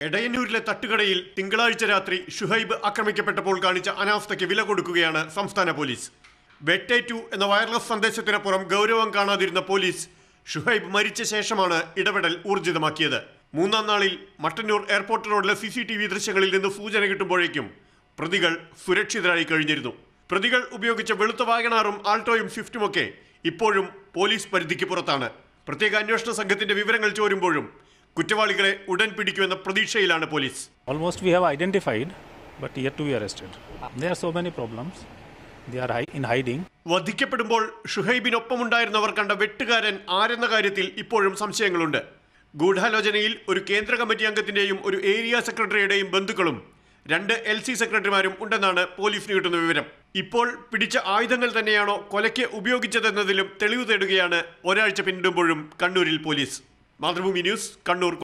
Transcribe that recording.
എടയന്നൂരിലെ തട്ടുകടയിൽ തിങ്കളാഴ്ച രാത്രി ഷുഹൈബ് ആക്രമിക്കപ്പെട്ടപ്പോൾ കാണിച്ച അനാസ്ഥയ്ക്ക് വില കൊടുക്കുകയാണ് സംസ്ഥാന പോലീസ് വെട്ടേറ്റു എന്ന വയർലെസ് സന്ദേശത്തിനപ്പുറം ഗൗരവം കാണാതിരുന്ന പോലീസ് ഷുഹൈബ് മരിച്ച ശേഷമാണ് ഇടപെടൽ ഊർജിതമാക്കിയത് മൂന്നാം നാളിൽ മട്ടന്നൂർ എയർപോർട്ട് റോഡിലെ സി സി ടി വി ദൃശ്യങ്ങളിൽ നിന്ന് സൂചന കിട്ടുമ്പോഴേക്കും പ്രതികൾ സുരക്ഷിതരായി കഴിഞ്ഞിരുന്നു പ്രതികൾ ഉപയോഗിച്ച വെളുത്ത വാഗണാറും ആൾട്ടോയും സ്വിഫ്റ്റുമൊക്കെ ഇപ്പോഴും പോലീസ് പരിധിക്ക് പുറത്താണ് പ്രത്യേക അന്വേഷണ സംഘത്തിന്റെ വിവരങ്ങൾ ചോരുമ്പോഴും കുറ്റവാളികളെ ഉടൻ പിടിക്കുമെന്ന പ്രതീക്ഷയിലാണ് police Almost we have identified, but yet to be arrested. There are so many problems. They are hi- in hiding. വധിക്കപ്പെടുമ്പോൾ ഷുഹൈബിനൊപ്പമുണ്ടായിരുന്നവർ കണ്ട വെട്ടുകാരൻ ആരെന്ന കാര്യത്തിൽ ഇപ്പോഴും സംശയങ്ങളുണ്ട് ഗൂഢാലോചനയിൽ ഒരു കേന്ദ്ര കമ്മിറ്റി അംഗത്തിന്റെയും ഒരു ഏരിയ സെക്രട്ടറിയുടെയും ബന്ധുക്കളും രണ്ട് എൽ സി സെക്രട്ടറിമാരും ഉണ്ടെന്നാണ് പോലീസിന് കിട്ടുന്ന വിവരം ഇപ്പോൾ പിടിച്ച ആയുധങ്ങൾ തന്നെയാണോ കൊലയ്ക്ക് ഉപയോഗിച്ചതെന്നതിലും തെളിവ് തേടുകയാണ് ഒരാഴ്ച പിന്നിടുമ്പോഴും കണ്ണൂരിൽ പോലീസ് മാതൃഭൂമി ന്യൂസ് കണ്ണൂർ